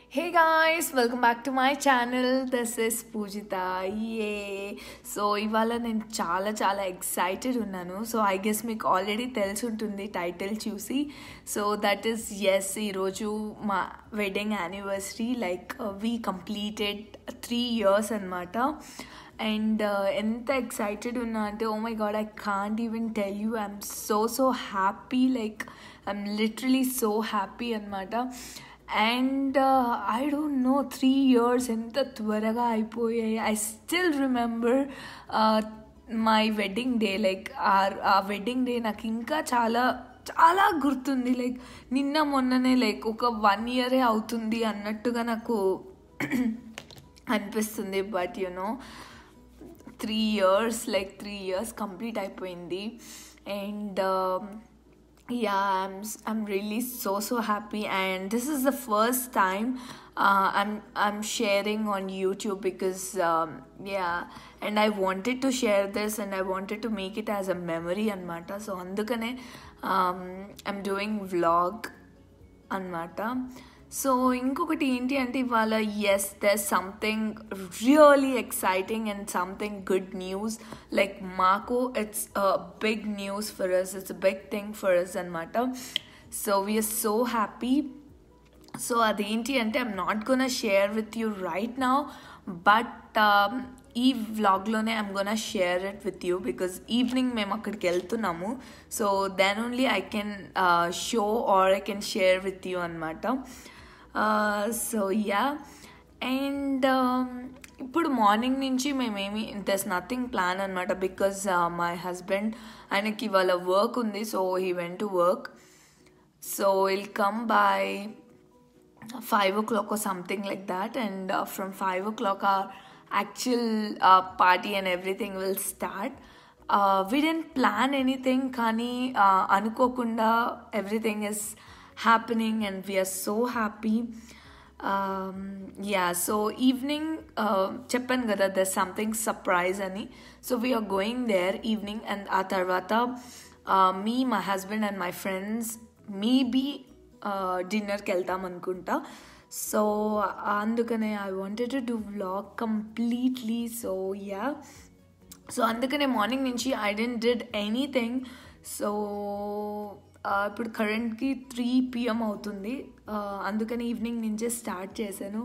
hey guys welcome back to my channel this is Poojitha uh so ఇవాళ నేను చాలా చాలా ఎక్సైటెడ్ ఉన్నాను సో ఐ గెస్ మీకు ఆల్రెడీ తెలిసి ఉంటుంది టైటిల్ చూసి సో దట్ ఈస్ ఎస్ ఈరోజు మా wedding anniversary like we completed three years అనమాట అండ్ ఎంత ఎక్సైటెడ్ ఉన్నా అంటే oh my god I can't even tell you I'm so so happy like I'm literally so happy అనమాట and I don't know three years ఎంత త్వరగా అయిపోయాయి I still remember my wedding day like ఆ wedding day నాకు ఇంకా చాలా చాలా గుర్తుంది లైక్ నిన్న మొన్ననే లైక్ ఒక వన్ ఇయరే అవుతుంది అన్నట్టుగా నాకు అనిపిస్తుంది but you know three years like three years complete అయిపోయింది and yeah i'm i'm really so so happy and this is the first time uh, i'm i'm sharing on youtube because um, yeah and i wanted to share this and i wanted to make it as a memory anmata so andukane um, i'm doing vlog anmata so ఇంకొకటి ఏంటి అంటే ఇవాళ is there something really exciting and something good news like మాకు it's big news for us it's big thing for us అనమాట so we're so happy so అదేంటి అంటే I'm not gonna share with you right now but ఈ వ్లాగ్లోనే I'm gonna share it with you because evening మేము అక్కడికి వెళ్తున్నాము so then only I can show or I can share with you అనమాట so yeah and ఇప్పుడు morning నుంచి మేమేమి does nothing plan అనమాట బికాజ్ మై హస్బెండ్ ఆయనకి ఇవాళ వర్క్ ఉంది so he went to work so will come by five o'clock or something like that and uh, from five o'clock our actual uh, party and everything will start uh, we didn't plan anything kani uh, anukokunda everything is happening and we are so happy um, yeah so evening చెప్పాను కదా there something surprise అని so we're going there evening and ఆ తర్వాత me my husband and my friends maybe డిన్నర్కి వెళ్తాం అనుకుంటా so అందుకనే I wanted to do vlog completely so yeah so అందుకనే మార్నింగ్ నుంచి I didn't did anything so ఇప్పుడు కరెంట్కి త్రీ పిఎం అవుతుంది అందుకని ఈవినింగ్ నుంచే స్టార్ట్ చేశాను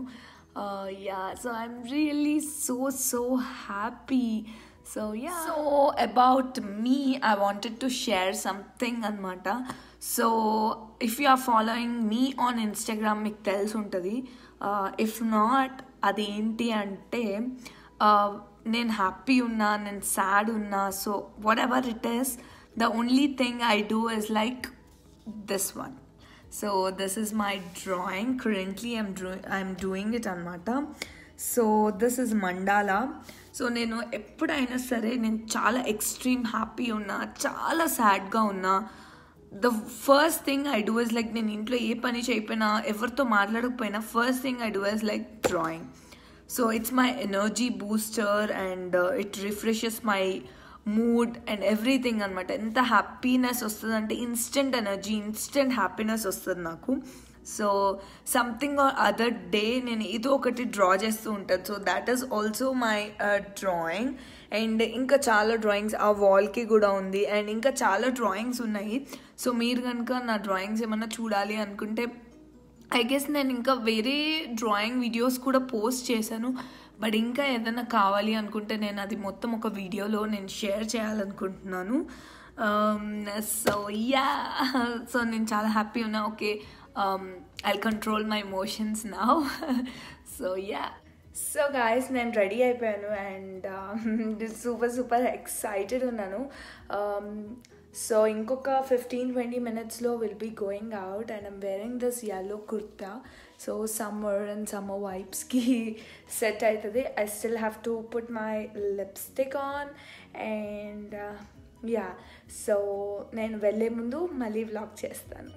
yeah so I'm really so so happy so yeah so about me I wanted to share something అనమాట so if you are following me on Instagram మీకు తెలిసి ఉంటుంది ఇఫ్ నాట్ అదేంటి అంటే నేను హ్యాపీ ఉన్నా నేను సాడ్ ఉన్నా so whatever it is the only thing I do is like this one so this is my drawing currently I'm drew I'm doing it అనమాట so this is mandala so నేను ఎప్పుడైనా సరే నేను చాలా extreme happy ఉన్నా చాలా సాడ్గా ఉన్నా the first thing I do is like నేను ఇంట్లో ఏ పని చేయకపోయినా ఎవరితో మాట్లాడకపోయినా first thing I do is like drawing so it's my energy booster and it refreshes my mood and everything అనమాట ఎంత హ్యాపీనెస్ వస్తుంది అంటే ఇన్స్టెంట్ ఎనర్జీ ఇన్స్టెంట్ హ్యాపీనెస్ వస్తుంది నాకు so something or other day నేను ఏదో ఒకటి డ్రా చేస్తూ ఉంటాను so that is also my drawing and ఇంకా చాలా డ్రాయింగ్స్ ఆ వాల్కి కూడా ఉంది అండ్ ఇంకా చాలా డ్రాయింగ్స్ ఉన్నాయి సో మీరు కనుక నా డ్రాయింగ్స్ ఏమన్నా చూడాలి అనుకుంటే ఐ గెస్ నేను ఇంకా వేరే డ్రాయింగ్ వీడియోస్ కూడా పోస్ట్ చేశాను బట్ ఇంకా ఏదైనా కావాలి అనుకుంటే నేను అది మొత్తం ఒక వీడియోలో నేను షేర్ చేయాలనుకుంటున్నాను సో యా సో నేను చాలా హ్యాపీ ఉన్నా okay I control my emotions నా సో యా సో గాయస్ నేను రెడీ అయిపోయాను అండ్ సూపర్ సూపర్ ఎక్సైటెడ్ ఉన్నాను సో ఇంకొక ఫిఫ్టీన్ ట్వంటీ మినిట్స్లో will be going out and I'm wearing this yellow kurta so summer and summer వైబ్స్కి set అవుతుంది I still have to put my lipstick on and yeah so నేను వెళ్ళే ముందు మళ్ళీ vlog చేస్తాను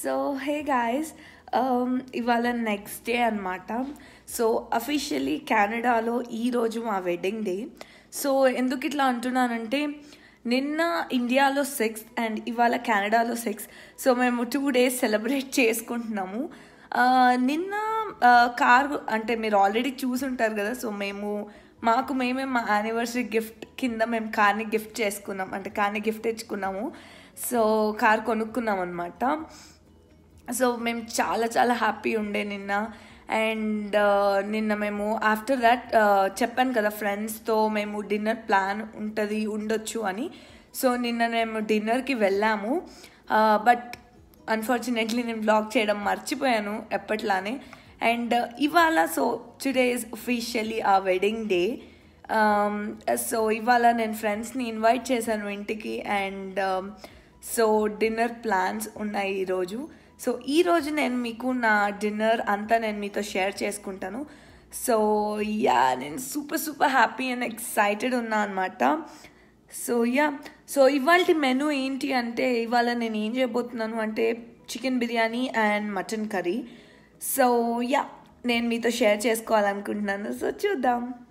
సో హే గాయస్ ఇవాళ next day అనమాట so officially కెనడాలో ఈరోజు మా వెడ్డింగ్ డే సో ఎందుకు ఇట్లా అంటున్నానంటే నిన్న ఇండియాలో సిక్స్ అండ్ ఇవాళ కెనడాలో సిక్స్ సో మేము టూ డేస్ సెలబ్రేట్ చేసుకుంటున్నాము ఆ, నిన్న కార్ అంటే మీరు ఆల్రెడీ చూసుంటారు కదా సో మేము మాకు మేమే మా యానివర్సరీ గిఫ్ట్ కింద మేము కార్ని గిఫ్ట్ చేసుకున్నాం అంటే కార్ని గిఫ్ట్ ఇచ్చుకున్నాము సో కార్ కొనుక్కున్నాం అనమాట సో మేము చాలా చాలా హ్యాపీ ఉండే నిన్న అండ్ నిన్న మేము ఆఫ్టర్ దట్ చెప్పాను కదా ఫ్రెండ్స్తో మేము డిన్నర్ ప్లాన్ ఉంటుంది ఉండొచ్చు అని సో నిన్న మేము డిన్నర్కి వెళ్ళాము బట్ అన్ఫార్చునేట్లీ నేను బ్లాగ్ చేయడం మర్చిపోయాను ఎప్పట్లానే అండ్ ఇవాళ so today is officially uh wedding day so ఇవాళ నేను ఫ్రెండ్స్ని ఇన్వైట్ చేశాను ఇంటికి అండ్ సో డిన్నర్ ప్లాన్స్ ఉన్నాయి ఈరోజు సో ఈరోజు నేను మీకు నా డిన్నర్ అంతా నేను మీతో షేర్ చేసుకుంటాను సో యా నేను super super happy and excited ఉన్నా అనమాట సో యా సో ఇవాళ మెనూ ఏంటి అంటే ఇవాళ నేను ఏం చేయబోతున్నాను అంటే chicken biryani and mutton curry so yeah నేను మీతో షేర్ చేసుకోవాలనుకుంటున్నాను సో చూద్దాం